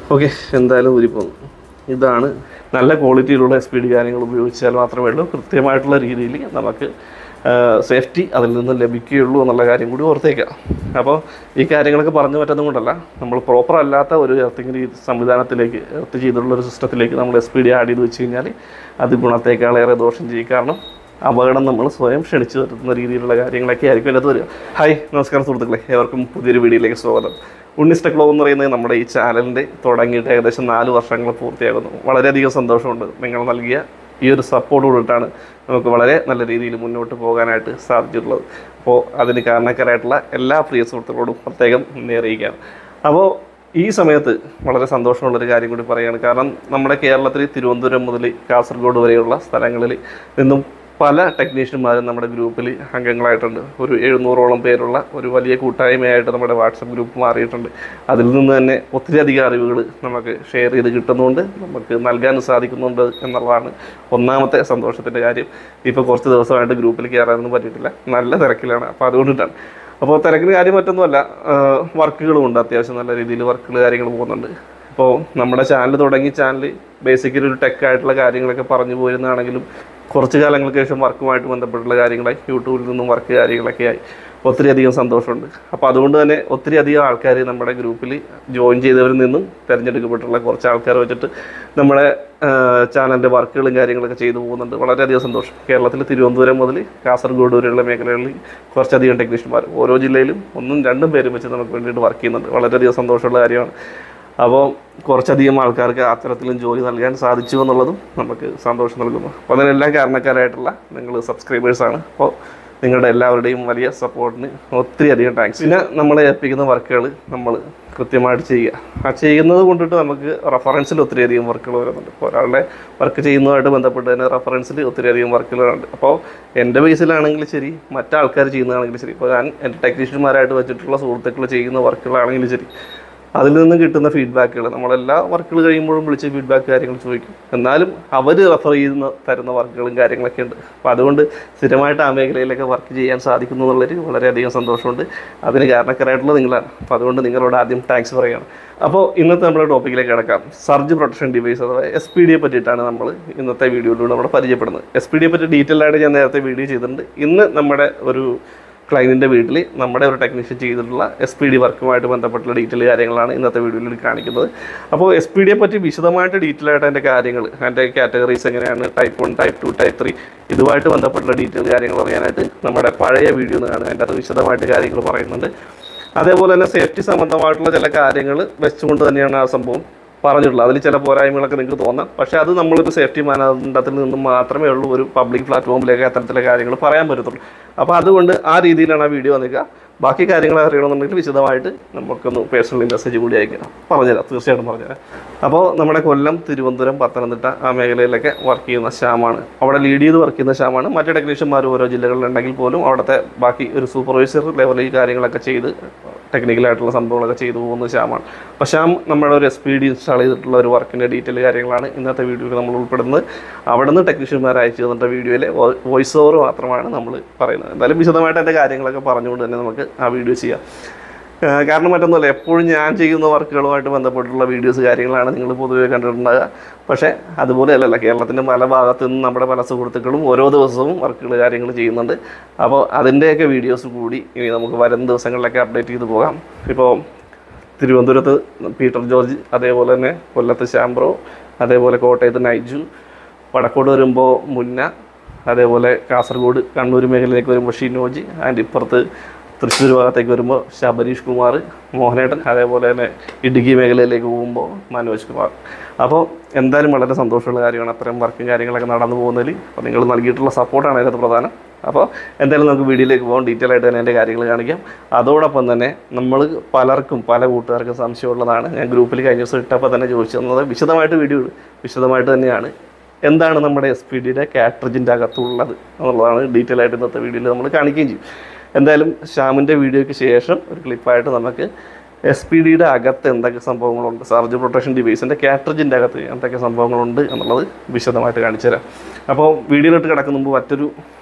Okay എന്തായാലും ഊരിപ്പോന്നു ഇതാണ് നല്ല ക്വാളിറ്റിയിലുള്ള എസ് പി ഡി കാര്യങ്ങൾ ഉപയോഗിച്ചാൽ മാത്രമേ ഉള്ളൂ കൃത്യമായിട്ടുള്ള രീതിയിൽ നമുക്ക് സേഫ്റ്റി അതിൽ നിന്ന് ലഭിക്കുകയുള്ളൂ എന്നുള്ള കാര്യം കൂടി ഓർത്തേക്കാം അപ്പോൾ ഈ കാര്യങ്ങളൊക്കെ പറഞ്ഞു പറ്റുന്നത് കൊണ്ടല്ല നമ്മൾ പ്രോപ്പർ അല്ലാത്ത ഒരു എർത്തിങ് രീതി സംവിധാനത്തിലേക്ക് എർത്ത് ചെയ്തിട്ടുള്ള ഒരു സിസ്റ്റത്തിലേക്ക് നമ്മൾ എസ് പി ഡി ആഡ് ചെയ്ത് വെച്ച് കഴിഞ്ഞാൽ അത് ഗുണത്തേക്കാളേറെ ദോഷം ചെയ്യും കാരണം അപകടം നമ്മൾ സ്വയം ക്ഷണിച്ചു വരുത്തുന്ന രീതിയിലുള്ള കാര്യങ്ങളൊക്കെ ആയിരിക്കും അതിനകത്ത് വരിക ഹായ് നമസ്കാരം സുഹൃത്തുക്കളെ ഏവർക്കും പുതിയൊരു വീഡിയോയിലേക്ക് സ്വാഗതം ഉണ്ണിസ്റ്റ ക്ലോ എന്ന് പറയുന്നത് നമ്മുടെ ഈ ചാനലിൻ്റെ തുടങ്ങിയിട്ട് ഏകദേശം നാല് വർഷങ്ങൾ പൂർത്തിയാകുന്നു വളരെയധികം സന്തോഷമുണ്ട് നിങ്ങൾ നൽകിയ ഈ ഒരു സപ്പോർട്ട് കൊണ്ടിട്ടാണ് നമുക്ക് വളരെ നല്ല രീതിയിൽ മുന്നോട്ട് പോകാനായിട്ട് സാധിച്ചിട്ടുള്ളത് അപ്പോൾ അതിന് കാരണക്കാരായിട്ടുള്ള എല്ലാ പ്രിയ സുഹൃത്തുക്കളോടും പ്രത്യേകം നന്ദി അറിയിക്കുകയാണ് അപ്പോൾ ഈ സമയത്ത് വളരെ സന്തോഷമുള്ളൊരു കാര്യം കൂടി പറയുകയാണ് കാരണം നമ്മുടെ കേരളത്തിൽ തിരുവനന്തപുരം മുതൽ കാസർഗോഡ് വരെയുള്ള സ്ഥലങ്ങളിൽ നിന്നും പല ടെക്നീഷ്യന്മാരും നമ്മുടെ ഗ്രൂപ്പിൽ അംഗങ്ങളായിട്ടുണ്ട് ഒരു എഴുന്നൂറോളം പേരുള്ള ഒരു വലിയ കൂട്ടായ്മയായിട്ട് നമ്മുടെ വാട്സപ്പ് ഗ്രൂപ്പ് മാറിയിട്ടുണ്ട് അതിൽ നിന്ന് തന്നെ ഒത്തിരി അധികം അറിവുകൾ നമുക്ക് ഷെയർ ചെയ്ത് കിട്ടുന്നുണ്ട് നമുക്ക് നൽകാൻ സാധിക്കുന്നുണ്ട് എന്നുള്ളതാണ് ഒന്നാമത്തെ സന്തോഷത്തിൻ്റെ കാര്യം ഇപ്പോൾ കുറച്ച് ദിവസമായിട്ട് ഗ്രൂപ്പിൽ കയറാനൊന്നും പറ്റിയിട്ടില്ല നല്ല തിരക്കിലാണ് അപ്പോൾ അതുകൊണ്ടിട്ടാണ് അപ്പോൾ തിരക്കിന് കാര്യം മറ്റൊന്നുമല്ല വർക്കുകളും ഉണ്ട് അത്യാവശ്യം നല്ല രീതിയിൽ വർക്കുകൾ കാര്യങ്ങൾ പോകുന്നുണ്ട് അപ്പോൾ നമ്മുടെ ചാനൽ തുടങ്ങി ചാനൽ ബേസിക്കലി ഒരു ടെക് ആയിട്ടുള്ള കാര്യങ്ങളൊക്കെ പറഞ്ഞു പോയിരുന്നതാണെങ്കിലും കുറച്ച് കാലങ്ങൾക്ക് ശേഷം വർക്കുമായിട്ട് ബന്ധപ്പെട്ടുള്ള കാര്യങ്ങളായി യൂട്യൂബിൽ നിന്നും വർക്ക് കാര്യങ്ങളൊക്കെ ആയി ഒത്തിരി അധികം സന്തോഷമുണ്ട് അപ്പോൾ അതുകൊണ്ട് തന്നെ ഒത്തിരി അധികം ആൾക്കാർ നമ്മുടെ ഗ്രൂപ്പിൽ ജോയിൻ ചെയ്തവരിൽ നിന്നും തിരഞ്ഞെടുക്കപ്പെട്ടുള്ള കുറച്ച് ആൾക്കാർ വെച്ചിട്ട് നമ്മുടെ ചാനലിൻ്റെ വർക്കുകളും കാര്യങ്ങളൊക്കെ ചെയ്തു പോകുന്നുണ്ട് വളരെയധികം സന്തോഷം കേരളത്തിൽ തിരുവനന്തപുരം മുതൽ കാസർഗോഡ് വരെയുള്ള മേഖലകളിൽ കുറച്ചധികം ടെക്നീഷ്യന്മാർ ഓരോ ജില്ലയിലും ഒന്നും രണ്ടും പേരും വെച്ച് നമുക്ക് വേണ്ടിയിട്ട് വർക്ക് ചെയ്യുന്നുണ്ട് വളരെയധികം സന്തോഷമുള്ള കാര്യമാണ് അപ്പോൾ കുറച്ചധികം ആൾക്കാർക്ക് അത്തരത്തിലും ജോലി നൽകാൻ സാധിച്ചു എന്നുള്ളതും നമുക്ക് സന്തോഷം നൽകുന്നു അപ്പോൾ അതിനെല്ലാം കാരണക്കാരായിട്ടുള്ള നിങ്ങൾ സബ്സ്ക്രൈബേഴ്സാണ് അപ്പോൾ നിങ്ങളുടെ എല്ലാവരുടെയും വലിയ സപ്പോർട്ടിന് ഒത്തിരി അധികം താങ്ക്സ് പിന്നെ നമ്മളെ ഏൽപ്പിക്കുന്ന വർക്കുകൾ നമ്മൾ കൃത്യമായിട്ട് ചെയ്യുക ആ ചെയ്യുന്നത് കൊണ്ടിട്ട് നമുക്ക് റെഫറൻസിൽ ഒത്തിരി അധികം വർക്കുകൾ വരുന്നുണ്ട് ഇപ്പോൾ ഒരാളുടെ വർക്ക് ചെയ്യുന്നതുമായിട്ട് ബന്ധപ്പെട്ട് തന്നെ റെഫറൻസിൽ ഒത്തിരി അധികം വർക്കുകളുണ്ട് അപ്പോൾ എൻ്റെ ബേസിലാണെങ്കിൽ ശരി മറ്റാൾക്കാർ ചെയ്യുന്നതാണെങ്കിലും ശരി ഇപ്പോൾ ഞാൻ എൻ്റെ ടെക്നീഷ്യന്മാരായിട്ട് വെച്ചിട്ടുള്ള സുഹൃത്തുക്കൾ ചെയ്യുന്ന വർക്കുകളാണെങ്കിലും ശരി അതിൽ നിന്ന് കിട്ടുന്ന ഫീഡ്ബാക്കുകൾ നമ്മളെല്ലാ വർക്കുകൾ കഴിയുമ്പോഴും വിളിച്ച് ഫീഡ്ബാക്ക് കാര്യങ്ങൾ ചോദിക്കും എന്നാലും അവർ റെഫർ ചെയ്യുന്ന തരുന്ന വർക്കുകളും കാര്യങ്ങളൊക്കെ ഉണ്ട് അപ്പോൾ അതുകൊണ്ട് സ്ഥിരമായിട്ട് ആ മേഖലയിലൊക്കെ വർക്ക് ചെയ്യാൻ സാധിക്കുന്നു എന്നുള്ളൊരു വളരെയധികം സന്തോഷമുണ്ട് അതിന് കാരണക്കാരായിട്ടുള്ളത് നിങ്ങളാണ് അപ്പോൾ അതുകൊണ്ട് നിങ്ങളോട് ആദ്യം താങ്ക്സ് പറയുകയാണ് അപ്പോൾ ഇന്നത്തെ നമ്മുടെ ടോപ്പിക്കിലേക്ക് കിടക്കാം സർജ് പ്രൊട്ടക്ഷൻ ഡിവൈസ് അഥവാ എസ് പി ഡിയെ പറ്റിയിട്ടാണ് നമ്മൾ ഇന്നത്തെ വീഡിയോയിലൂടെ നമ്മൾ പരിചയപ്പെടുന്നത് എസ് പി ഡിയെ പറ്റി ഡീറ്റെയിൽ ആയിട്ട് ഞാൻ നേരത്തെ വീഡിയോ ചെയ്തിട്ടുണ്ട് ഇന്ന് നമ്മുടെ ഒരു ക്ലയൻറ്റിൻ്റെ വീട്ടിൽ നമ്മുടെ ഒരു ടെക്നീഷ്യൻ ചെയ്തിട്ടുള്ള എസ് പി ഡി വർക്കുമായിട്ട് ബന്ധപ്പെട്ടുള്ള ഡീറ്റെയിൽ കാര്യങ്ങളാണ് ഇന്നത്തെ വീഡിയോയിൽ കാണിക്കുന്നത് അപ്പോൾ എസ് പി ഡിയെ പറ്റി വിശദമായിട്ട് ഡീറ്റെയിൽ ആയിട്ട് അതിൻ്റെ കാര്യങ്ങൾ അതിൻ്റെ കാറ്റഗറീസ് എങ്ങനെയാണ് type one type two type three ഇതുമായിട്ട് ബന്ധപ്പെട്ടുള്ള ഡീറ്റെയിൽ കാര്യങ്ങൾ പറയാനായിട്ട് നമ്മുടെ പഴയ വീഡിയോ ആണ് അതിൻ്റെ അത് വിശദമായിട്ട് കാര്യങ്ങൾ പറയുന്നുണ്ട് അതേപോലെ തന്നെ സേഫ്റ്റി സംബന്ധമായിട്ടുള്ള ചില കാര്യങ്ങൾ വെച്ചുകൊണ്ട് തന്നെയാണ് ആ സംഭവം പറഞ്ഞിട്ടുള്ളത് അതിൽ ചില പോരായ്മകളൊക്കെ നിങ്ങൾക്ക് തോന്നാം പക്ഷേ അത് നമ്മളൊരു സേഫ്റ്റി മാനദണ്ഡത്തിൽ നിന്നും മാത്രമേ ഉള്ളൂ ഒരു പബ്ലിക് പ്ലാറ്റ്ഫോമിലേക്ക് അത്തരത്തിലെ കാര്യങ്ങൾ പറയാൻ പറ്റത്തുള്ളൂ അപ്പോൾ അതുകൊണ്ട് ആ രീതിയിലാണ് ആ വീഡിയോ വന്നിക്കുക ബാക്കി കാര്യങ്ങൾ അറിയണമെന്നുണ്ടെങ്കിൽ വിശദമായിട്ട് നമുക്കൊന്ന് പേഴ്സണലി മെസ്സേജ് കൂടി അയക്കാം പറഞ്ഞുതരാം തീർച്ചയായിട്ടും പറഞ്ഞുതരാം അപ്പോൾ നമ്മുടെ കൊല്ലം തിരുവനന്തപുരം പത്തനംതിട്ട ആ മേഖലയിലൊക്കെ വർക്ക് ചെയ്യുന്ന ശ്യാമാണ് അവിടെ ലീഡ് ചെയ്ത് വർക്ക് ചെയ്യുന്ന ശ്യാമാണ് മറ്റു ടെക്നീഷ്യന്മാർ ഓരോ ജില്ലകളിലുണ്ടെങ്കിൽ പോലും അവിടുത്തെ ബാക്കി ഒരു സൂപ്പർവൈസർ ലെവലിൽ ഈ കാര്യങ്ങളൊക്കെ ചെയ്ത് ടെക്നിക്കലായിട്ടുള്ള സംഭവങ്ങളൊക്കെ ചെയ്തു പോകുന്ന ശ്യാമാണ് അപ്പോൾ ശ്യാം നമ്മുടെ ഒരു എസ് പി ഡി ഇൻസ്റ്റാൾ ചെയ്തിട്ടുള്ള ഒരു വർക്കിൻ്റെ ഡീറ്റെയിൽ കാര്യങ്ങളാണ് ഇന്നത്തെ വീഡിയോയിൽ നമ്മൾ ഉൾപ്പെടുന്നത് അവിടെ നിന്ന് ടെക്നീഷ്യന്മാർ അയച്ചു തന്നിട്ട വീഡിയോയിലെ വോയിസ് ഓവർ മാത്രമാണ് നമ്മൾ പറയുന്നത് എന്തായാലും വിശദമായിട്ട് അതിൻ്റെ കാര്യങ്ങളൊക്കെ പറഞ്ഞുകൊണ്ട് തന്നെ നമുക്ക് ആ വീഡിയോ ചെയ്യാം ആ, കാരണം മറ്റൊന്നുമല്ല എപ്പോഴും ഞാൻ ചെയ്യുന്ന വർക്കുകളുമായിട്ട് ബന്ധപ്പെട്ടുള്ള വീഡിയോസ് കാര്യങ്ങളാണ് നിങ്ങൾ പൊതുവെ കണ്ടിട്ടുണ്ടാകുക പക്ഷേ അതുപോലെ അല്ലല്ല കേരളത്തിൻ്റെ പല ഭാഗത്തു നിന്നും നമ്മുടെ പല സുഹൃത്തുക്കളും ഓരോ ദിവസവും വർക്കുകൾ കാര്യങ്ങൾ ചെയ്യുന്നുണ്ട് അപ്പോൾ അതിൻ്റെയൊക്കെ വീഡിയോസ് കൂടി ഇനി നമുക്ക് വരും ദിവസങ്ങളിലൊക്കെ അപ്ഡേറ്റ് ചെയ്ത് പോകാം ഇപ്പോൾ തിരുവനന്തപുരത്ത് പീറ്റർ ജോർജ് അതേപോലെ തന്നെ കൊല്ലത്ത് ശാംബ്രോ അതേപോലെ കോട്ടയത്ത് നൈജു വടക്കോട് വരുമ്പോൾ മുന്ന അതേപോലെ കാസർഗോഡ് കണ്ണൂർ മേഖലയിലേക്ക് വരുമ്പോൾ ഷിനോജി അതിൻ്റെ ഇപ്പുറത്ത് തൃശ്ശൂർ ഭാഗത്തേക്ക് വരുമ്പോൾ ശബരീഷ് കുമാർ മോഹനേട്ടൻ അതേപോലെ തന്നെ ഇടുക്കി മേഖലയിലേക്ക് പോകുമ്പോൾ മനോജ് കുമാർ അപ്പോൾ എന്തായാലും വളരെ സന്തോഷമുള്ള കാര്യമാണ് അത്തരം വർക്കും കാര്യങ്ങളൊക്കെ നടന്നു പോകുന്നതിൽ അപ്പോൾ നിങ്ങൾ നൽകിയിട്ടുള്ള സപ്പോർട്ടാണ് അതിനകത്ത് പ്രധാനം അപ്പോൾ എന്തായാലും നമുക്ക് വീഡിയോയിലേക്ക് പോകാം ഡീറ്റെയിൽ ആയിട്ട് തന്നെ എൻ്റെ കാര്യങ്ങൾ കാണിക്കാം അതോടൊപ്പം തന്നെ നമ്മൾ പലർക്കും പല കൂട്ടുകാർക്കും സംശയമുള്ളതാണ് ഞാൻ ഗ്രൂപ്പിൽ കഴിഞ്ഞ ദിവസം ഇട്ടപ്പോൾ തന്നെ ചോദിച്ചു തന്നത് വിശദമായിട്ട് വീഡിയോ ഇടും വിശദമായിട്ട് തന്നെയാണ് എന്താണ് നമ്മുടെ എസ് പി ഡിയുടെ കാട്രിജിൻ്റെ അകത്തുള്ളത് എന്നുള്ളതാണ് ഡീറ്റെയിൽ ആയിട്ട് ഇന്നത്തെ വീഡിയോയിൽ നമ്മൾ കാണിക്കുകയും ചെയ്യും എന്തായാലും ശ്യാമിൻ്റെ വീഡിയോയ്ക്ക് ശേഷം ഒരു ക്ലിപ്പായിട്ട് നമുക്ക് എസ് പി ഡിയുടെ അകത്ത് എന്തൊക്കെ സംഭവങ്ങളുണ്ട് സർജ് പ്രൊട്ടക്ഷൻ ഡിവൈസിൻ്റെ കാട്രിജിൻ്റെ അകത്ത് എന്തൊക്കെ സംഭവങ്ങളുണ്ട് എന്നുള്ളത് വിശദമായിട്ട് കാണിച്ചു തരാം അപ്പോൾ വീഡിയോയിലോട്ട് കിടക്കുന്ന മുമ്പ് മറ്റൊരു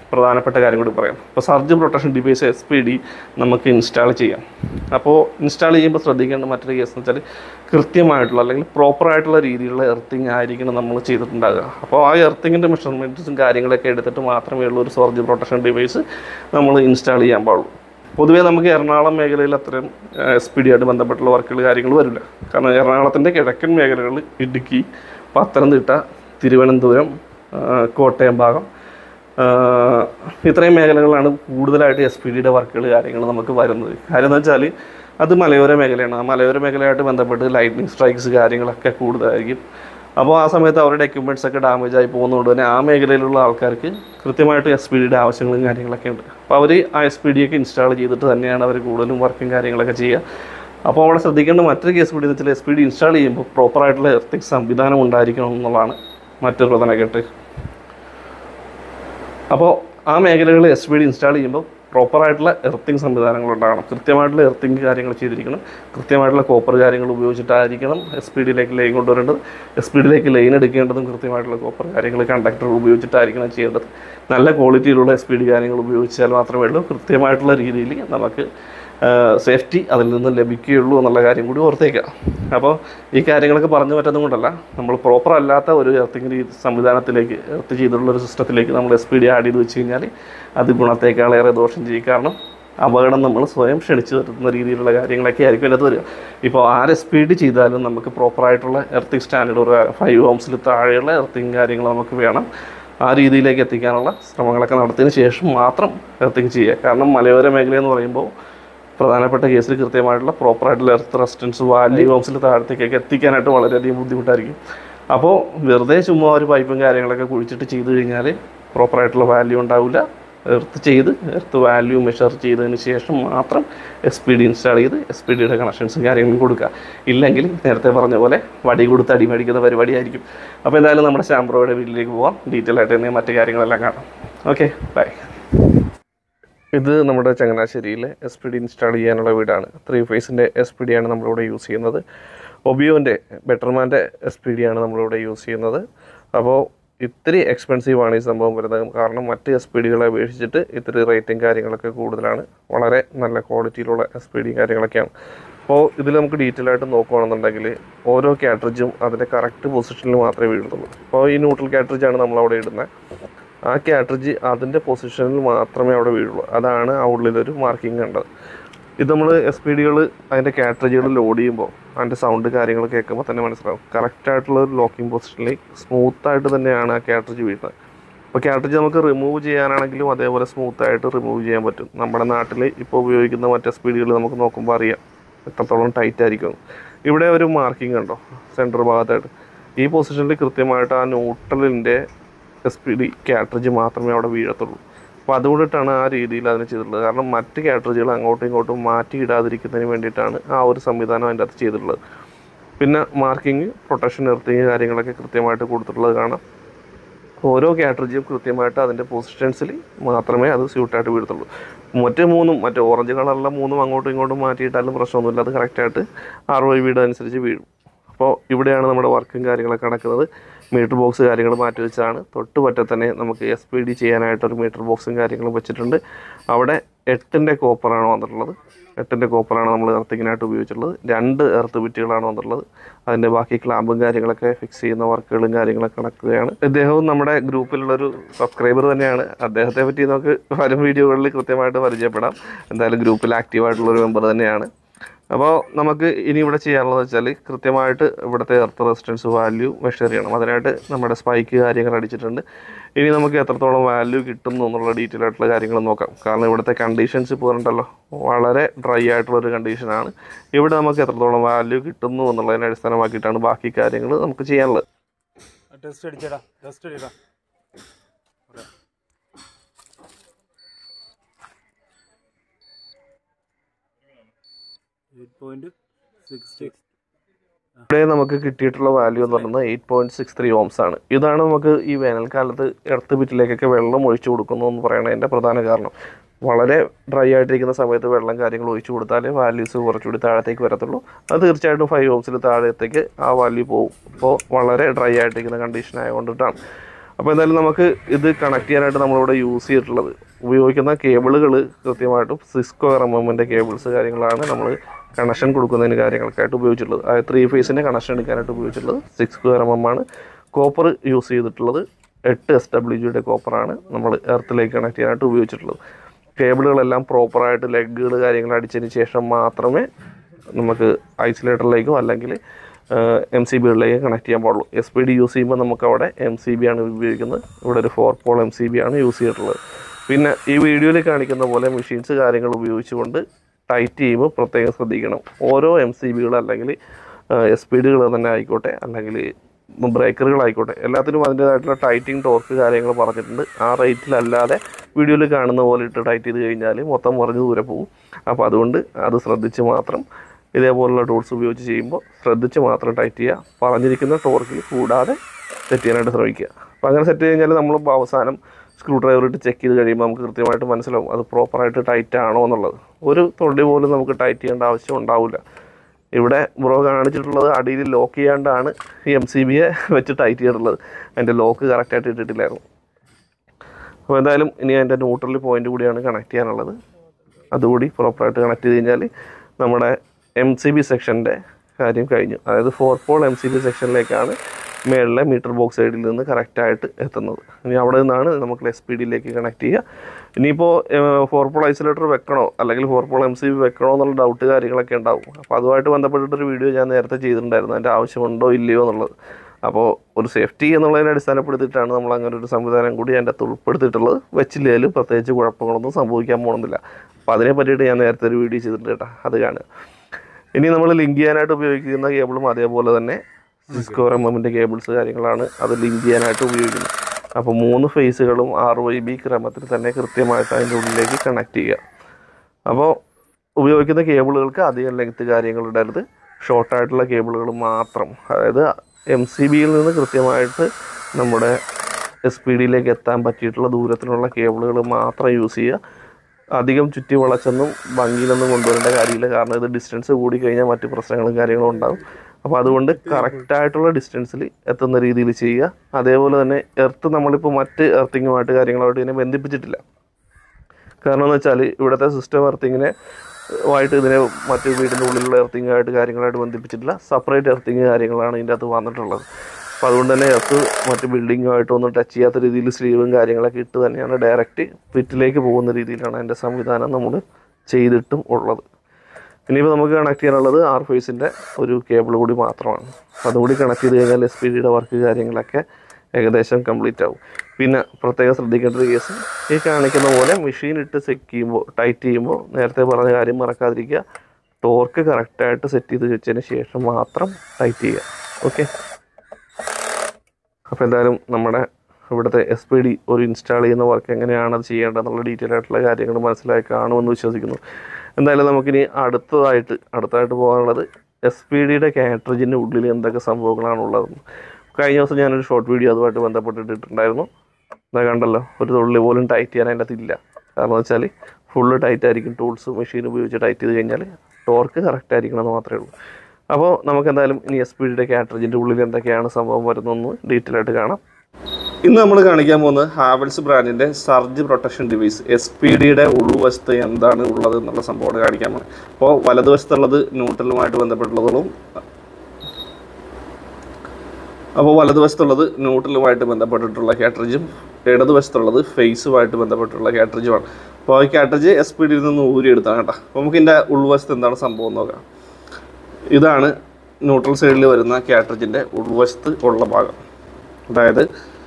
പ്രധാനപ്പെട്ട കാര്യം കൂടി പറയാം ഇപ്പോൾ surge protection device S P D നമുക്ക് ഇൻസ്റ്റാൾ ചെയ്യാം അപ്പോൾ ഇൻസ്റ്റാൾ ചെയ്യുമ്പോൾ ശ്രദ്ധിക്കേണ്ട മറ്റൊരു കേസ് എന്ന് വെച്ചാൽ കൃത്യമായിട്ടുള്ള അല്ലെങ്കിൽ പ്രോപ്പറായിട്ടുള്ള രീതിയിലുള്ള എർത്തിങ് ആയിരിക്കണം നമ്മൾ ചെയ്തിട്ടുണ്ടാകുക അപ്പോൾ ആ എർത്തിങ്ങിൻ്റെ മെഷർമെൻറ്റ്സും കാര്യങ്ങളൊക്കെ എടുത്തിട്ട് മാത്രമേ ഉള്ളൂ ഒരു സർജ് പ്രൊട്ടക്ഷൻ ഡിവൈസ് നമ്മൾ ഇൻസ്റ്റാൾ ചെയ്യാൻ പാടുള്ളൂ പൊതുവേ നമുക്ക് എറണാകുളം മേഖലയിൽ അത്രയും എസ് പി ഡി ആയിട്ട് ബന്ധപ്പെട്ടുള്ള വർക്കുകൾ കാര്യങ്ങൾ വരില്ല കാരണം എറണാകുളത്തിൻ്റെ കിഴക്കൻ മേഖലകൾ ഇടുക്കി പത്തനംതിട്ട തിരുവനന്തപുരം ആ, കോട്ടയം ഭാഗം ആ, ഇത്രയും മേഖലകളാണ് കൂടുതലായിട്ട് എസ് പി ഡിയുടെ വർക്കുകൾ കാര്യങ്ങൾ നമുക്ക് വരുന്നത് കാര്യം എന്ന് വെച്ചാൽ അത് മലയോര മേഖലയാണ് ആ മലയോര മേഖലയായിട്ട് ബന്ധപ്പെട്ട് ലൈറ്റ്നിങ് സ്ട്രൈക്സ് കാര്യങ്ങളൊക്കെ കൂടുതലായിരിക്കും അപ്പോൾ ആ സമയത്ത് അവരുടെ എക്യുപ്മെൻറ്റ്സ് ഒക്കെ ഡാമേജ് ആയി പോകുന്നതുകൊണ്ട് തന്നെ ആ മേഖലയിലുള്ള ആൾക്കാർക്ക് കൃത്യമായിട്ട് എസ് പി ഡിയുടെ ആവശ്യങ്ങളും കാര്യങ്ങളൊക്കെ ഉണ്ട് അപ്പോൾ അവർ ആ എസ് പി ഡി ഒക്കെ ഇൻസ്റ്റാൾ ചെയ്തിട്ട് തന്നെയാണ് അവർ കൂടുതലും വർക്കും കാര്യങ്ങളൊക്കെ ചെയ്യുക അപ്പോൾ അവിടെ ശ്രദ്ധിക്കേണ്ട മറ്റൊരു കേസ് കൂടി എന്ന് വെച്ചാൽ എസ് പി ഡി ഇൻസ്റ്റാൾ ചെയ്യുമ്പോൾ പ്രോപ്പറായിട്ടുള്ള എർത്തിക് സംവിധാനം ഉണ്ടായിരിക്കണം എന്നുള്ളതാണ് മറ്റൊരു പ്രധാന കേട്ട് അപ്പോൾ ആ മേഖലകളിൽ എസ് പി ഡി ഇൻസ്റ്റാൾ ചെയ്യുമ്പോൾ പ്രോപ്പറായിട്ടുള്ള എർത്തിങ് സംവിധാനങ്ങൾ ഉണ്ടാകണം കൃത്യമായിട്ടുള്ള എർത്തിങ് കാര്യങ്ങൾ ചെയ്തിരിക്കണം കൃത്യമായിട്ടുള്ള കോപ്പർ കാര്യങ്ങൾ ഉപയോഗിച്ചിട്ടായിരിക്കണം എസ് പി ഡിയിലേക്ക് ലൈൻ കൊണ്ടുവരേണ്ടത് എസ് പി ഡിയിലേക്ക് ലൈൻ എടുക്കേണ്ടതും കൃത്യമായിട്ടുള്ള കോപ്പർ കാര്യങ്ങൾ കണ്ടക്ടർ ഉപയോഗിച്ചിട്ടായിരിക്കണം ചെയ്യേണ്ടത് നല്ല ക്വാളിറ്റിയിലുള്ള എസ് പി ഡി കാര്യങ്ങൾ ഉപയോഗിച്ചാൽ മാത്രമേ ഉള്ളൂ കൃത്യമായിട്ടുള്ള രീതിയിൽ നമുക്ക് സേഫ്റ്റി അതിൽ നിന്ന് ലഭിക്കുകയുള്ളൂ എന്നുള്ള കാര്യം കൂടി ഓർത്തേക്കാം അപ്പോൾ ഈ കാര്യങ്ങളൊക്കെ പറഞ്ഞു പറ്റുന്നത് കൊണ്ടല്ല നമ്മൾ പ്രോപ്പർ അല്ലാത്ത ഒരു എർത്തിങ് രീതി സംവിധാനത്തിലേക്ക് എർത്ത് ചെയ്തിട്ടുള്ള ഒരു സിസ്റ്റത്തിലേക്ക് നമ്മൾ എസ് പി ഡി ആഡ് ചെയ്ത് വെച്ച് കഴിഞ്ഞാൽ അത് ഗുണത്തേക്കാളേറെ ദോഷം ചെയ്യും കാരണം അപകടം നമ്മൾ സ്വയം ക്ഷണിച്ചു വരുത്തുന്ന രീതിയിലുള്ള കാര്യങ്ങളൊക്കെ ആയിരിക്കും അതിനകത്ത് വരിക ഇപ്പോൾ ആർ എസ് പി ഡി ചെയ്താലും നമുക്ക് പ്രോപ്പറായിട്ടുള്ള എർത്തിങ് സ്റ്റാൻഡേർഡ് ഒരു ഫൈവ് ഓംസിൽ താഴെയുള്ള എർത്തിങ് കാര്യങ്ങൾ നമുക്ക് വേണം ആ രീതിയിലേക്ക് എത്തിക്കാനുള്ള ശ്രമങ്ങളൊക്കെ നടത്തിയതിന് ശേഷം മാത്രം എർത്തിങ് ചെയ്യുക കാരണം മലയോര മേഖല എന്ന് പറയുമ്പോൾ പ്രധാനപ്പെട്ട കേസിൽ കൃത്യമായിട്ടുള്ള പ്രോപ്പറായിട്ടുള്ള എർത്ത് റെസിസ്റ്റൻസ് വാല്യൂ ഓംസിൽ താഴത്തേക്കൊക്കെ എത്തിക്കാനായിട്ട് വളരെയധികം ബുദ്ധിമുട്ടായിരിക്കും അപ്പോൾ വെറുതെ ചുമ്മാ ഒരു പൈപ്പും കാര്യങ്ങളൊക്കെ കുഴിച്ചിട്ട് ചെയ്ത് കഴിഞ്ഞാൽ പ്രോപ്പറായിട്ടുള്ള വാല്യൂ ഉണ്ടാവില്ല എർത്ത് ചെയ്ത് എർത്ത് വാല്യൂ മെഷർ ചെയ്തതിന് ശേഷം മാത്രം എസ് പി ഡി ഇൻസ്റ്റാൾ ചെയ്ത് എസ് പി ഡിയുടെ കണക്ഷൻസും കാര്യങ്ങളും കൊടുക്കുക ഇല്ലെങ്കിൽ നേരത്തെ പറഞ്ഞ പോലെ വടി കൊടുത്ത് അടി മേടിക്കുന്ന പരിപാടിയായിരിക്കും അപ്പോൾ എന്തായാലും നമ്മുടെ ശാംബ്രോയുടെ വീട്ടിലേക്ക് പോവാം ഡീറ്റെയിൽ ആയിട്ട് തന്നെ മറ്റു കാര്യങ്ങളെല്ലാം കാണാം ഓക്കെ ബൈ ഇത് നമ്മുടെ ചങ്ങനാശ്ശേരിയിലെ എസ് പി ഡി ഇൻസ്റ്റാൾ ചെയ്യാനുള്ള വീടാണ് ത്രീ ഫേസിൻ്റെ എസ് പി ഡി ആണ് നമ്മളിവിടെ യൂസ് ചെയ്യുന്നത് ഒബിയോൻ്റെ ബെറ്റർമാൻ്റെ എസ് പി ഡി ആണ് നമ്മളിവിടെ യൂസ് ചെയ്യുന്നത് അപ്പോൾ ഇത്തിരി എക്സ്പെൻസീവ് ആണ് ഈ സംഭവം വരുന്നത് കാരണം മറ്റ് എസ് പി ഡികളെ അപേക്ഷിച്ചിട്ട് ഇത്തിരി റേറ്റും കാര്യങ്ങളൊക്കെ കൂടുതലാണ് വളരെ നല്ല ക്വാളിറ്റിയിലുള്ള എസ് പി ഡി കാര്യങ്ങളൊക്കെയാണ് അപ്പോൾ ഇതിൽ നമുക്ക് ഡീറ്റെയിൽ ആയിട്ട് നോക്കുകയാണെന്നുണ്ടെങ്കിൽ ഓരോ കാറ്ററിജും അതിൻ്റെ കറക്റ്റ് പൊസിഷനിൽ മാത്രമേ വീഴുന്നുള്ളൂ അപ്പോൾ ഈ ന്യൂട്രൽ കാറ്ററിജാണ് നമ്മളവിടെ ഇടുന്നത് ആ കാട്രിഡ്ജ് അതിൻ്റെ പൊസിഷനിൽ മാത്രമേ അവിടെ വീഴുള്ളൂ അതാണ് ആ ഉള്ളിലൊരു മാർക്കിംഗ് കണ്ടത് ഇത് നമ്മൾ എസ് പി ഡികൾ അതിൻ്റെ കാട്രിഡ്ജുകൾ ലോഡ് ചെയ്യുമ്പോൾ അതിൻ്റെ സൗണ്ട് കാര്യങ്ങൾ കേൾക്കുമ്പോൾ തന്നെ മനസ്സിലാവും കറക്റ്റായിട്ടുള്ള ഒരു ലോക്കിംഗ് പൊസിഷനിൽ സ്മൂത്തായിട്ട് തന്നെയാണ് ആ കാട്രിഡ്ജ് വീഴുന്നത് അപ്പോൾ കാട്രിഡ്ജ് നമുക്ക് റിമൂവ് ചെയ്യാനാണെങ്കിലും അതേപോലെ സ്മൂത്തായിട്ട് റിമൂവ് ചെയ്യാൻ പറ്റും നമ്മുടെ നാട്ടിൽ ഇപ്പോൾ ഉപയോഗിക്കുന്ന മറ്റ് എസ് പി ഡികൾ നമുക്ക് നോക്കുമ്പോൾ അറിയാം എത്രത്തോളം ടൈറ്റ് ആയിരിക്കും ഇവിടെ ഒരു മാർക്കിംഗ് ഉണ്ടോ സെൻറ്റർ ഭാഗത്തായിട്ട് ഈ പൊസിഷനിൽ കൃത്യമായിട്ട് ആ ന്യൂട്രലിൻ്റെ എസ് പി ഡി കാട്രിഡ്ജ് മാത്രമേ അവിടെ വീഴത്തുള്ളൂ അപ്പോൾ അതുകൊണ്ടിട്ടാണ് ആ രീതിയിൽ അതിന് ചെയ്തിട്ടുള്ളത് കാരണം മറ്റ് കാട്രിഡ്ജുകൾ അങ്ങോട്ടും ഇങ്ങോട്ടും മാറ്റി ഇടാതിരിക്കുന്നതിന് വേണ്ടിയിട്ടാണ് ആ ഒരു സംവിധാനം അതിൻ്റെ അകത്ത് ചെയ്തിട്ടുള്ളത് പിന്നെ മാർക്കിങ് പ്രൊട്ടക്ഷൻ എർത്തിങ് കാര്യങ്ങളൊക്കെ കൃത്യമായിട്ട് കൊടുത്തിട്ടുള്ളത് കാണാം ഓരോ കാട്രിഡ്ജും കൃത്യമായിട്ട് അതിൻ്റെ പൊസിഷൻസിൽ മാത്രമേ അത് സ്യൂട്ടായിട്ട് വീഴത്തുള്ളൂ മറ്റേ മൂന്നും മറ്റേ ഓറഞ്ച് കളറിലെ മൂന്നും അങ്ങോട്ടും ഇങ്ങോട്ടും മാറ്റിയിട്ടാലും പ്രശ്നമൊന്നുമില്ല അത് കറക്റ്റായിട്ട് അറുപത് വീട് അനുസരിച്ച് വീഴും അപ്പോൾ ഇവിടെയാണ് നമ്മുടെ വർക്കും കാര്യങ്ങളൊക്കെ നടക്കുന്നത് മീറ്റർ ബോക്സ് കാര്യങ്ങൾ മാറ്റി വെച്ചാണ് തൊട്ട് പറ്റ തന്നെ നമുക്ക് എസ് പി ഡി ചെയ്യാനായിട്ടൊരു മീറ്റർ ബോക്സും കാര്യങ്ങളും വെച്ചിട്ടുണ്ട് അവിടെ എട്ടിൻ്റെ കോപ്പറാണ് വന്നിട്ടുള്ളത് എട്ടിൻ്റെ കോപ്പറാണ് നമ്മൾ എർത്തിങ്ങിനായിട്ട് ഉപയോഗിച്ചിട്ടുള്ളത് രണ്ട് എർത്ത് ബിറ്റുകളാണ് വന്നിട്ടുള്ളത് അതിൻ്റെ ബാക്കി ക്ലാമ്പും കാര്യങ്ങളൊക്കെ ഫിക്സ് ചെയ്യുന്ന വർക്കുകളും കാര്യങ്ങളൊക്കെ നടക്കുകയാണ് ഇദ്ദേഹവും നമ്മുടെ ഗ്രൂപ്പിലുള്ളൊരു സബ്സ്ക്രൈബർ തന്നെയാണ് അദ്ദേഹത്തെ പറ്റി നമുക്ക് വരും വീഡിയോകളിൽ കൃത്യമായിട്ട് പരിചയപ്പെടാം എന്തായാലും ഗ്രൂപ്പിൽ ആക്റ്റീവായിട്ടുള്ളൊരു മെമ്പർ തന്നെയാണ് അപ്പോൾ നമുക്ക് ഇനി ഇവിടെ ചെയ്യാനുള്ളത് വെച്ചാൽ കൃത്യമായിട്ട് ഇവിടുത്തെ എർത്ത് റെസിസ്റ്റൻസ് വാല്യൂ മെഷർ ചെയ്യണം അതിനായിട്ട് നമ്മുടെ സ്പൈക്ക് കാര്യങ്ങൾ അടിച്ചിട്ടുണ്ട് ഇനി നമുക്ക് എത്രത്തോളം വാല്യൂ കിട്ടുന്നു എന്നുള്ള ഡീറ്റെയിൽ ആയിട്ടുള്ള കാര്യങ്ങൾ നോക്കാം കാരണം ഇവിടുത്തെ കണ്ടീഷൻസ് ഇപ്പോൾ ഉണ്ടല്ലോ വളരെ ഡ്രൈ ആയിട്ടുള്ള ഒരു കണ്ടീഷനാണ് ഇവിടെ നമുക്ക് എത്രത്തോളം വാല്യൂ കിട്ടുന്നു എന്നുള്ളതിനെ അടിസ്ഥാനമാക്കിയിട്ടാണ് ബാക്കി കാര്യങ്ങൾ നമുക്ക് ചെയ്യാനുള്ളത് ടെസ്റ്റ് അടിച്ചേടാ ടെസ്റ്റ് അടിയടാ എയ്റ്റ് പോയിന്റ് സിക്സ് സിക്സ് ഇവിടെ നമുക്ക് കിട്ടിയിട്ടുള്ള വാല്യൂ എന്ന് പറയുന്നത് eight point six three ohms ആണ് ഇതാണ് നമുക്ക് ഈ വേനൽക്കാലത്ത് എർത്ത് ബിറ്റിലേക്കൊക്കെ വെള്ളം ഒഴിച്ചു കൊടുക്കുന്നു എന്ന് പറയുന്നതിൻ്റെ പ്രധാന കാരണം വളരെ ഡ്രൈ ആയിട്ടിരിക്കുന്ന സമയത്ത് വെള്ളം കാര്യങ്ങൾ ഒഴിച്ചു കൊടുത്താലേ വാല്യൂസ് കുറച്ചുകൂടി താഴത്തേക്ക് വരത്തുള്ളൂ അത് തീർച്ചയായിട്ടും ഫൈവ് ഓംസിൽ താഴത്തേക്ക് ആ വാല്യൂ പോകും ഇപ്പോൾ വളരെ ഡ്രൈ ആയിട്ടിരിക്കുന്ന കണ്ടീഷൻ ആയതുകൊണ്ടിട്ടാണ് അപ്പോൾ എന്തായാലും നമുക്ക് ഇത് കണക്ട് ചെയ്യാനായിട്ട് നമ്മളിവിടെ യൂസ് ചെയ്തിട്ടുള്ളത് ഉപയോഗിക്കുന്ന കേബിളുകൾ കൃത്യമായിട്ടും സിസ്കോ എം എമ്മിൻ്റെ കേബിൾസ് കാര്യങ്ങളാണ് നമ്മൾ കണക്ഷൻ കൊടുക്കുന്നതിന് കാര്യങ്ങൾക്കായിട്ട് ഉപയോഗിച്ചിട്ടുള്ളത് അതായത് ത്രീ ഫേസിൻ്റെ കണക്ഷൻ എടുക്കാനായിട്ട് ഉപയോഗിച്ചിട്ടുള്ളത് സിക്സ് സ്ക്വയർ എം എം ആണ് കോപ്പർ യൂസ് ചെയ്തിട്ടുള്ളത് എട്ട് എസ് ഡബ്ല്യു ജിയുടെ കോപ്പറാണ് നമ്മൾ എർത്തിലേക്ക് കണക്ട് ചെയ്യാനായിട്ട് ഉപയോഗിച്ചിട്ടുള്ളത് കേബിളുകളെല്ലാം പ്രോപ്പറായിട്ട് ലെഗുകൾ കാര്യങ്ങൾ അടിച്ചതിന് ശേഷം മാത്രമേ നമുക്ക് ഐസൊലേറ്ററിലേക്കോ അല്ലെങ്കിൽ എം സി ബികളിലേക്ക് കണക്ട് ചെയ്യാൻ പാടുള്ളൂ എസ് പി ഡി യൂസ് ചെയ്യുമ്പോൾ നമുക്ക് അവിടെ എം സി ബി ആണ് ഉപയോഗിക്കുന്നത് ഇവിടെ ഒരു four pole M C B ആണ് യൂസ് ചെയ്തിട്ടുള്ളത് പിന്നെ ഈ വീഡിയോയിൽ കാണിക്കുന്ന പോലെ മെഷീൻസ് കാര്യങ്ങൾ ഉപയോഗിച്ചുകൊണ്ട് ടൈറ്റ് ചെയ്യുമ്പോൾ പ്രത്യേകം ശ്രദ്ധിക്കണം ഓരോ എം സി ബികൾ അല്ലെങ്കിൽ എസ് പി ഡികൾ തന്നെ ആയിക്കോട്ടെ അല്ലെങ്കിൽ ബ്രേക്കറുകളായിക്കോട്ടെ എല്ലാത്തിനും അതിൻ്റേതായിട്ടുള്ള ടൈറ്റിങ് ടോർക്ക് കാര്യങ്ങൾ പറഞ്ഞിട്ടുണ്ട് ആ റേറ്റിലല്ലാതെ വീഡിയോയിൽ കാണുന്ന പോലെ ഇട്ട് ടൈറ്റ് ചെയ്ത് കഴിഞ്ഞാൽ മൊത്തം മറിഞ്ഞ് ദൂരെ പോകും അപ്പോൾ അതുകൊണ്ട് അത് ശ്രദ്ധിച്ച് മാത്രം ഇതേപോലുള്ള ടൂൾസ് ഉപയോഗിച്ച് ചെയ്യുമ്പോൾ ശ്രദ്ധിച്ച് മാത്രം ടൈറ്റ് ചെയ്യുക പറഞ്ഞിരിക്കുന്ന ടോർക്കിൽ കൂടാതെ സെറ്റ് ചെയ്യാനായിട്ട് ശ്രമിക്കുക അപ്പോൾ അങ്ങനെ സെറ്റ് കഴിഞ്ഞാൽ നമ്മൾ അവസാനം സ്ക്രൂ ഡ്രൈവർ ഇട്ട് ചെക്ക് ചെയ്ത് കഴിയുമ്പോൾ നമുക്ക് കൃത്യമായിട്ട് മനസ്സിലാവും അത് പ്രോപ്പറായിട്ട് ടൈറ്റ് ആണോ എന്നുള്ളത് ഒരു തൊണ്ടി പോലും നമുക്ക് ടൈറ്റ് ചെയ്യേണ്ട ആവശ്യം ഉണ്ടാവില്ല ഇവിടെ ബ്രോ കാണിച്ചിട്ടുള്ളത് അടിയിൽ ലോക്ക് ചെയ്യാണ്ടാണ് ഈ എം സി ബിയെ വെച്ച് ടൈറ്റ് ചെയ്തിട്ടുള്ളത് അതിൻ്റെ ലോക്ക് കറക്റ്റായിട്ട് ഇട്ടിട്ടില്ലായിരുന്നു അപ്പോൾ എന്തായാലും ഇനി അതിൻ്റെ ന്യൂട്രൽ പോയിന്റ് കൂടിയാണ് കണക്ട് ചെയ്യാനുള്ളത് അതുകൂടി പ്രോപ്പറായിട്ട് കണക്ട് ചെയ്ത് കഴിഞ്ഞാൽ നമ്മുടെ എം സി ബി സെക്ഷൻ്റെ കാര്യം കഴിഞ്ഞു അതായത് four pole M C B സെക്ഷനിലേക്കാണ് മേളിലെ മീറ്റർ ബോക്സ് സൈഡിൽ നിന്ന് കറക്റ്റായിട്ട് എത്തുന്നത് ഇനി അവിടെ നിന്നാണ് നമുക്ക് എസ് പി ഡിയിലേക്ക് കണക്ട് ചെയ്യുക ഇനിയിപ്പോൾ ഫോർ പോൾ ഐസൊലേറ്റർ വെക്കണോ അല്ലെങ്കിൽ four pole M C B വെക്കണോ എന്നുള്ള ഡൗട്ട് കാര്യങ്ങളൊക്കെ ഉണ്ടാവും അപ്പോൾ അതുമായിട്ട് ബന്ധപ്പെട്ടിട്ടൊരു വീഡിയോ ഞാൻ നേരത്തെ ചെയ്തിട്ടുണ്ടായിരുന്നു അതിൻ്റെ ആവശ്യമുണ്ടോ ഇല്ലയോ എന്നുള്ളത് അപ്പോൾ ഒരു സേഫ്റ്റി എന്നുള്ളതിനെ അടിസ്ഥാനപ്പെടുത്തിയിട്ടാണ് നമ്മൾ അങ്ങനെ ഒരു സംവിധാനം കൂടി അതിൻ്റെ അകത്ത് ഉൾപ്പെടുത്തിയിട്ടുള്ളത് വെച്ചില്ലെങ്കിലും പ്രത്യേകിച്ച് കുഴപ്പങ്ങളൊന്നും സംഭവിക്കാൻ പോകുന്നില്ല അപ്പോൾ അതിനെ പറ്റിയിട്ട് ഞാൻ നേരത്തെ ഒരു വീഡിയോ ചെയ്തിട്ടുണ്ട് കേട്ടോ അത് കാണുക ഇനി നമ്മൾ ലിങ്ക് ചെയ്യാനായിട്ട് ഉപയോഗിക്കുന്ന കേബിളും അതേപോലെ തന്നെ സിസ്കോ എം എമ്മിൻ്റെ കേബിൾസ് കാര്യങ്ങളാണ് അത് ലിങ്ക് ചെയ്യാനായിട്ട് ഉപയോഗിക്കുന്നത് അപ്പോൾ മൂന്ന് ഫേസുകളും ആർ വൈ ബി ക്രമത്തിൽ തന്നെ കൃത്യമായിട്ട് അതിൻ്റെ ഉള്ളിലേക്ക് കണക്ട് ചെയ്യുക അപ്പോൾ ഉപയോഗിക്കുന്ന കേബിളുകൾക്ക് അധികം ലെങ്ത് കാര്യങ്ങൾ ഇടരുത് ഷോർട്ടായിട്ടുള്ള കേബിളുകൾ മാത്രം അതായത് എം സി ബിയിൽ നിന്ന് കൃത്യമായിട്ട് നമ്മുടെ എസ് പി ഡിയിലേക്ക് എത്താൻ പറ്റിയിട്ടുള്ള ദൂരത്തിലുള്ള കേബിളുകൾ മാത്രം യൂസ് ചെയ്യുക അധികം ചുറ്റി വളച്ചൊന്നും ഭംഗിയിലൊന്നും കൊണ്ടുവരേണ്ട കാര്യമില്ല കാരണം ഇത് ഡിസ്റ്റൻസ് കൂടി കഴിഞ്ഞാൽ മറ്റ് പ്രശ്നങ്ങളും കാര്യങ്ങളും ഉണ്ടാകും അപ്പോൾ അതുകൊണ്ട് കറക്റ്റായിട്ടുള്ള ഡിസ്റ്റൻസിൽ എത്തുന്ന രീതിയിൽ ചെയ്യുക അതേപോലെ തന്നെ എർത്ത് നമ്മളിപ്പോൾ മറ്റ് എർത്തിങ്ങുമായിട്ട് കാര്യങ്ങളുമായിട്ട് ഇതിനെ ബന്ധിപ്പിച്ചിട്ടില്ല കാരണം എന്ന് വെച്ചാൽ ഇവിടുത്തെ സിസ്റ്റം എർത്തിങ്ങിനെ ആയിട്ട് ഇതിനെ മറ്റ് വീടിൻ്റെ ഉള്ളിലുള്ള എർത്തിങ്ങായിട്ട് കാര്യങ്ങളായിട്ട് ബന്ധിപ്പിച്ചിട്ടില്ല സെപ്പറേറ്റ് എർത്തിങ് കാര്യങ്ങളാണ് ഇതിൻ്റെ അകത്ത് വന്നിട്ടുള്ളത് അപ്പോൾ അതുകൊണ്ട് തന്നെ എർത്ത് മറ്റ് ബിൽഡിങ്ങുമായിട്ടൊന്നും ടച്ച് ചെയ്യാത്ത രീതിയിൽ സ്ലീവും കാര്യങ്ങളൊക്കെ ഇട്ട് തന്നെയാണ് ഡയറക്റ്റ് പിറ്റിലേക്ക് പോകുന്ന രീതിയിലാണ് അതിൻ്റെ സംവിധാനം നമ്മൾ ചെയ്തിട്ടും ഉള്ളത് ഇനിയിപ്പോൾ നമുക്ക് കണക്ട് ചെയ്യാനുള്ളത് ആർ ഫേസിൻ്റെ ഒരു കേബിൾ കൂടി മാത്രമാണ് അതുകൂടി കണക്ട് ചെയ്ത് കഴിഞ്ഞാൽ എസ് പി ഡിയുടെ വർക്ക് കാര്യങ്ങളൊക്കെ ഏകദേശം കംപ്ലീറ്റ് ആവും പിന്നെ പ്രത്യേകം ശ്രദ്ധിക്കേണ്ട ഒരു കേസ് ഈ കാണിക്കുന്ന പോലെ മെഷീൻ ഇട്ട് സെറ്റ് ചെയ്യുമ്പോൾ ടൈറ്റ് ചെയ്യുമ്പോൾ നേരത്തെ പറഞ്ഞ കാര്യം മറക്കാതിരിക്കുക ടോർക്ക് കറക്റ്റായിട്ട് സെറ്റ് ചെയ്ത് വെച്ചതിന് ശേഷം മാത്രം ടൈറ്റ് ചെയ്യുക ഓക്കെ അപ്പോൾ എന്തായാലും നമ്മുടെ ഇവിടുത്തെ എസ് പി ഡി ഒരു ഇൻസ്റ്റാൾ ചെയ്യുന്ന വർക്ക് എങ്ങനെയാണ് അത് ചെയ്യേണ്ടത് എന്നുള്ള ഡീറ്റെയിൽ ആയിട്ടുള്ള കാര്യങ്ങൾ മനസ്സിലായി കാണുമെന്ന് വിശ്വസിക്കുന്നു എന്തായാലും നമുക്കിനി അടുത്തതായിട്ട് അടുത്തതായിട്ട് പോകാനുള്ളത് എസ് പി ഡിയുടെ കാറ്ററിജിൻ്റെ ഉള്ളിൽ എന്തൊക്കെ സംഭവങ്ങളാണ് ഉള്ളതെന്ന് കഴിഞ്ഞ ദിവസം ഞാനൊരു ഷോർട്ട് വീഡിയോ അതുമായിട്ട് ബന്ധപ്പെട്ടിട്ടുണ്ടായിരുന്നു എന്താ കണ്ടല്ലോ ഒരു തുള്ളി പോലും ടൈറ്റ് ചെയ്യാൻ അതിൻ്റെ അകത്തില്ല കാരണം എന്ന് വെച്ചാൽ ഫുള്ള് ടൈറ്റ് ആയിരിക്കും ടൂൾസ് മെഷീൻ ഉപയോഗിച്ച് ടൈറ്റ് ചെയ്ത് കഴിഞ്ഞാൽ ടോർക്ക് കറക്റ്റ് ആയിരിക്കണം എന്ന് മാത്രമേ ഉള്ളൂ അപ്പോൾ നമുക്ക് എന്തായാലും ഇനി എസ് പി ഡിയുടെ കാറ്ററിജിൻ്റെ ഉള്ളിൽ എന്തൊക്കെയാണ് സംഭവം വരുന്നതെന്ന് ഡീറ്റെയിൽ ആയിട്ട് കാണാം ഇന്ന് നമ്മൾ കാണിക്കാൻ പോകുന്നത് ഹാവൽസ് ബ്രാൻഡിൻ്റെ surge protection device S P ഡിയുടെ ഉൾവശത്ത് എന്താണ് ഉള്ളത് എന്നുള്ള സംഭവമാണ് കാണിക്കാൻ പോകുന്നത് അപ്പോൾ വലതുവശത്തുള്ളത് ന്യൂട്രലുമായിട്ട് ബന്ധപ്പെട്ടുള്ളതും അപ്പോൾ വലതുവശത്തുള്ളത് ന്യൂട്രലുമായിട്ട് ബന്ധപ്പെട്ടിട്ടുള്ള കാറ്ററിജും ഇടതുവശത്തുള്ളത് ഫേസുമായിട്ട് ബന്ധപ്പെട്ടുള്ള കാറ്ററിജുമാണ് അപ്പോൾ ഈ കാറ്ററിജ് എസ് പി ഡിയിൽ നിന്ന് ഊരിയെടുത്താണ് കേട്ടോ അപ്പോൾ നമുക്ക് ഇതിൻ്റെ ഉൾവശത്ത് എന്താണ് സംഭവം എന്ന് നോക്കാം ഇതാണ് ന്യൂട്രൽ സൈഡിൽ വരുന്ന കാറ്ററിജിൻ്റെ ഉൾവശത്ത് ഉള്ള ഭാഗം അതായത്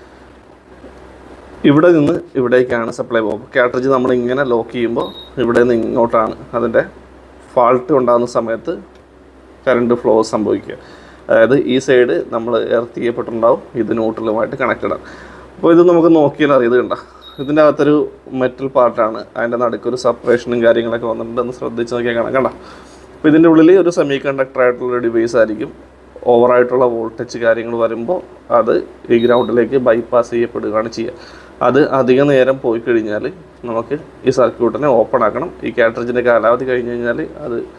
ഇവിടെ നിന്ന് ഇവിടേക്കാണ് സപ്ലൈ പോകും കാറ്ററിജ് നമ്മൾ ഇങ്ങനെ ലോക്ക് ചെയ്യുമ്പോൾ ഇവിടെ നിന്ന് ഇങ്ങോട്ടാണ് അതിൻ്റെ ഫാൾട്ട് ഉണ്ടാകുന്ന സമയത്ത് കറണ്ട് ഫ്ലോ സംഭവിക്കുക അതായത് ഈ സൈഡ് നമ്മൾ എർത്ത് ചെയ്യപ്പെട്ടിട്ടുണ്ടാവും ഇത് ന്യൂട്രലുമായിട്ട് കണക്റ്റഡ് ആണ് അപ്പോൾ ഇത് നമുക്ക് നോക്കിയാൽ അറിയത് കണ്ട ഇതിൻ്റെ അകത്തൊരു മെറ്റൽ പാർട്ടാണ് അതിൻ്റെ നടുക്കൊരു സെപ്പറേഷനും കാര്യങ്ങളൊക്കെ വന്നിട്ടുണ്ട് എന്ന് ശ്രദ്ധിച്ച് നോക്കിയാൽ കാണാം കണ്ട അപ്പോൾ ഇതിൻ്റെ ഉള്ളിൽ ഒരു സെമി കണ്ടക്ടർ ആയിട്ടുള്ള ഡിവൈസ് ആയിരിക്കും ഓവറായിട്ടുള്ള വോൾട്ടേജ് കാര്യങ്ങൾ വരുമ്പോൾ അത് ഈ ഗ്രൗണ്ടിലേക്ക് ബൈപ്പാസ് ചെയ്യപ്പെടുകയാണ് ചെയ്യുക അത് അധിക നേരം പോയി കഴിഞ്ഞാൽ നമുക്ക് ഈ സർക്യൂട്ടിനെ ഓപ്പൺ ആക്കണം ഈ കാറ്ററിജിൻ്റെ കാലാവധി കഴിഞ്ഞ് കഴിഞ്ഞാൽ അത്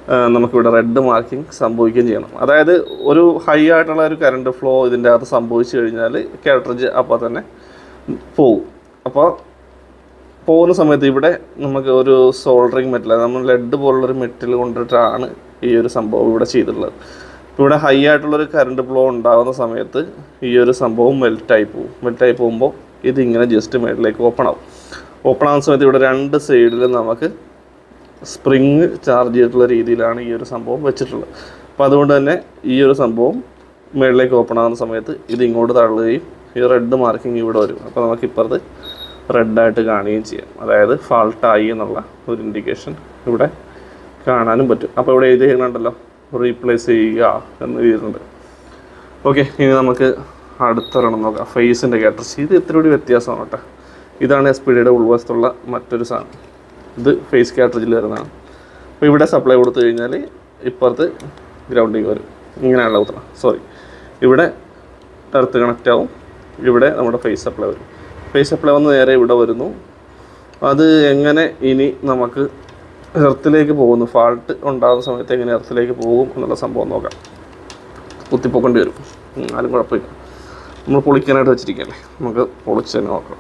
ആ, നമുക്കിവിടെ റെഡ് മാർക്കിംഗ് സംഭവിക്കുകയും ചെയ്യണം അതായത് ഒരു ഹൈ ആയിട്ടുള്ള ഒരു കറണ്ട് ഫ്ലോ ഇതിൻ്റെ അകത്ത് സംഭവിച്ചു കഴിഞ്ഞാൽ കാറ്ററിജ് അപ്പോൾ തന്നെ പോകും അപ്പോൾ പോകുന്ന സമയത്ത് ഇവിടെ നമുക്ക് ഒരു സോൾഡറിങ് മെറ്റൽ നമ്മൾ ലെഡ് പോലുള്ളൊരു മെറ്റൽ കൊണ്ടിട്ടാണ് ഈ ഒരു സംഭവം ഇവിടെ ചെയ്തിട്ടുള്ളത് ഇപ്പോൾ ഇവിടെ ഹൈ ആയിട്ടുള്ളൊരു കറണ്ട് ഫ്ലോ ഉണ്ടാകുന്ന സമയത്ത് ഈ ഒരു സംഭവം മെൽറ്റായി പോകും മെൽറ്റായി പോകുമ്പോൾ ഇതിങ്ങനെ ജസ്റ്റ് മേളിലേക്ക് ഓപ്പൺ ആവും ഓപ്പൺ ആവുന്ന സമയത്ത് ഇവിടെ രണ്ട് സൈഡിലും നമുക്ക് സ്പ്രിങ് ചാർജ് ചെയ്തിട്ടുള്ള രീതിയിലാണ് ഈ ഒരു സംഭവം വെച്ചിട്ടുള്ളത് അപ്പോൾ അതുകൊണ്ട് തന്നെ ഈ ഒരു സംഭവം മുകളിലേക്ക് ഓപ്പൺ ആകുന്ന സമയത്ത് ഇത് ഇങ്ങോട്ട് തള്ളുകയും ഈ റെഡ് മാർക്കിംഗ് ഇവിടെ വരും അപ്പോൾ നമുക്ക് ഇപ്പുറത്ത് റെഡായിട്ട് കാണുകയും ചെയ്യാം അതായത് ഫാൾട്ടായി എന്നുള്ള ഒരു ഇൻഡിക്കേഷൻ ഇവിടെ കാണാനും പറ്റും അപ്പോൾ ഇവിടെ എഴുതി ചെയ്യുന്നുണ്ടല്ലോ റീപ്ലേസ് ചെയ്യുക എന്ന് എഴുതിയിട്ടുണ്ട് ഓക്കെ ഇനി നമുക്ക് അടുത്തൊരെണ്ണം നോക്കാം ഫേസിൻ്റെ കാറ്റർസ് ഇത് ഇത്തിരി കൂടി വ്യത്യാസമാണ് കേട്ടോ ഇതാണ് എസ് പി ഡിയുടെ ഉൾവശത്തുള്ള മറ്റൊരു സാധനം ഇത് ഫേസ് കാറ്ററിജിൽ വരുന്നതാണ് അപ്പോൾ ഇവിടെ സപ്ലൈ കൊടുത്തു കഴിഞ്ഞാൽ ഇപ്പുറത്ത് ഗ്രൗണ്ടിങ് വരും ഇങ്ങനെയുള്ള ഉത്തരം സോറി ഇവിടെ എർത്ത് കണക്റ്റ് ആവും ഇവിടെ നമ്മുടെ ഫേസ് സപ്ലൈ വരും ഫേസ് സപ്ലൈ വന്ന് നേരെ ഇവിടെ വരുന്നു അത് എങ്ങനെ ഇനി നമുക്ക് എർത്തിലേക്ക് പോകുന്നു ഫാൾട്ട് ഉണ്ടാകുന്ന സമയത്ത് എങ്ങനെ എർത്തിലേക്ക് പോകും എന്നുള്ള സംഭവം നോക്കാം കുത്തിപ്പൊക്കേണ്ടി വരും ഉം, ആരും കുഴപ്പമില്ല നമ്മൾ പൊളിക്കാനായിട്ട് വെച്ചിരിക്കുകയല്ലേ നമുക്ക് പൊളിച്ച് തന്നെ നോക്കാം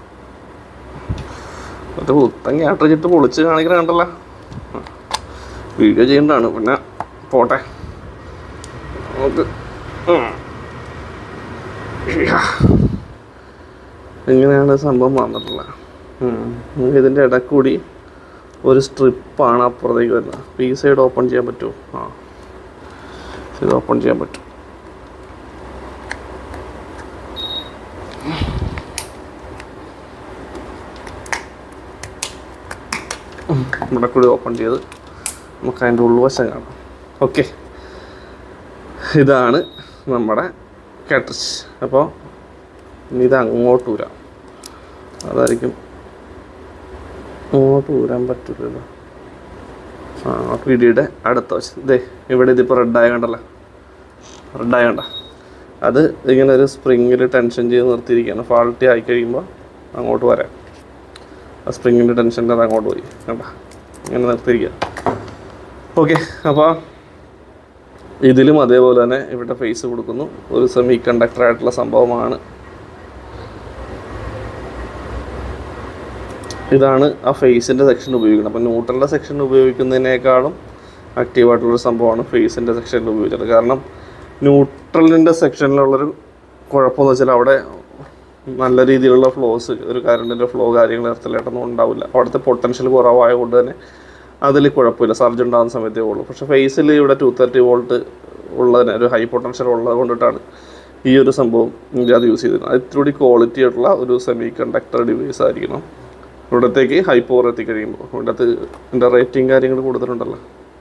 അത് പുത്തൻ ക്യാട്ടറിച്ചിട്ട് പൊളിച്ച് കാണിക്കണ കണ്ടല്ലോ വീഡിയോ ചെയ്യേണ്ടതാണ് പിന്നെ പോട്ടെ നമുക്ക് ഉം. ഇയ്യാ. ഇങ്ങനെയാണ് സംഭവം വന്നിട്ടുള്ളത് ഉം. ഇനി ഇതിൻ്റെ ഇടക്കൂടി ഒരു സ്ട്രിപ്പാണ് അപ്പുറത്തേക്ക് വരുന്നത് അപ്പോൾ ഈ സൈഡ് ഓപ്പൺ ചെയ്യാൻ പറ്റുമോ ആ ഇത് ഓപ്പൺ ചെയ്യാൻ പറ്റും ഇവിടെ കൂടി ഓപ്പൺ ചെയ്ത് നമുക്ക് അതിൻ്റെ ഉൾവശം കാണാം ഓക്കെ ഇതാണ് നമ്മുടെ കാട്രിച്ച് അപ്പോൾ ഇനി ഇത് അങ്ങോട്ട് ഊരാം അതായിരിക്കും അങ്ങോട്ട് ഊരാൻ പറ്റില്ലല്ലോ ആ പിടിയുടെ അടുത്ത വശം ഇതേ ഇവിടെ ഇതിപ്പോൾ റെഡായ കണ്ടല്ലോ റെഡായ കണ്ട അത് ഇങ്ങനെ ഒരു സ്പ്രിങ്ങിൽ ടെൻഷൻ ചെയ്ത് നിർത്തിയിരിക്കുകയാണ് ഫാൾട്ടി ആയി കഴിയുമ്പോൾ അങ്ങോട്ട് വരാം ആ സ്പ്രിങ്ങിൻ്റെ ടെൻഷനിൽ അത് അങ്ങോട്ട് പോയി കണ്ട ഇങ്ങനെ നിർത്തിയിരിക്കുക ഓക്കെ അപ്പോൾ ഇതിലും അതേപോലെ തന്നെ ഇവിടെ ഫേസ് കൊടുക്കുന്നു ഒരു സെമി കണ്ടക്ടർ ആയിട്ടുള്ള സംഭവമാണ് ഇതാണ് ആ ഫേസിൻ്റെ സെക്ഷൻ ഉപയോഗിക്കുന്നത് അപ്പോൾ ന്യൂട്രലിൻ്റെ സെക്ഷൻ ഉപയോഗിക്കുന്നതിനേക്കാളും ആക്റ്റീവായിട്ടുള്ളൊരു സംഭവമാണ് ഫേസിൻ്റെ സെക്ഷനിൽ ഉപയോഗിച്ചത് കാരണം ന്യൂട്രലിൻ്റെ സെക്ഷനിലുള്ളൊരു കുഴപ്പമെന്ന് വെച്ചാൽ അവിടെ നല്ല രീതിയിലുള്ള ഫ്ലോസ് ഒരു കറണ്ടിൻ്റെ ഫ്ലോ കാര്യങ്ങൾ എർത്തിലായിട്ടൊന്നും ഉണ്ടാവില്ല അവിടുത്തെ പൊട്ടൻഷ്യൽ കുറവായ കൊണ്ട് തന്നെ അതിൽ കുഴപ്പമില്ല സർജ് ഉണ്ടാകുന്ന സമയത്തേ ഉള്ളൂ പക്ഷേ ഫേസിൽ ഇവിടെ ടു തേർട്ടി വോൾട്ട് ഉള്ളതിന് ഒരു ഹൈ പൊട്ടൻഷ്യൽ ഉള്ളത് കൊണ്ടിട്ടാണ് ഈ ഒരു സംഭവം അത് യൂസ് ചെയ്തിരുന്നത് അത് ഇത്തിരി ക്വാളിറ്റി ആയിട്ടുള്ള ഒരു സെമി കണ്ടക്ടർ ഡിവൈസ് ആയിരിക്കണം ഇവിടത്തേക്ക് ഹൈ പവർ എത്തിക്കഴിയുമ്പോൾ ഇവിടത്ത് ഇതിൻ്റെ റേറ്റിംഗ് കാര്യങ്ങൾ കൊടുത്തിട്ടുണ്ടല്ലോ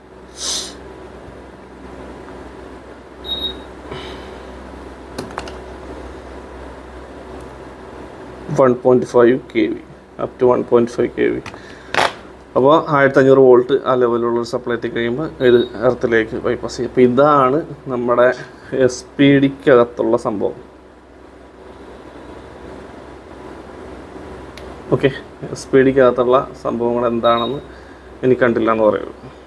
one point five K V up to one point five K V അപ്പോൾ ആയിരത്തി അഞ്ഞൂറ് വോൾട്ട് ആ ലെവലുള്ള സപ്ലൈ എത്തി കഴിയുമ്പോൾ ഇത് എർത്തിലേക്ക് ബൈപ്പാസ് ചെയ്യും അപ്പോൾ ഇതാണ് നമ്മുടെ എസ് പി ഡിക്കകത്തുള്ള സംഭവം ഓക്കെ എസ് പി ഡിക്കകത്തുള്ള സംഭവങ്ങൾ എന്താണെന്ന് എനിക്ക് കണ്ടില്ല എന്ന് പറയുള്ളൂ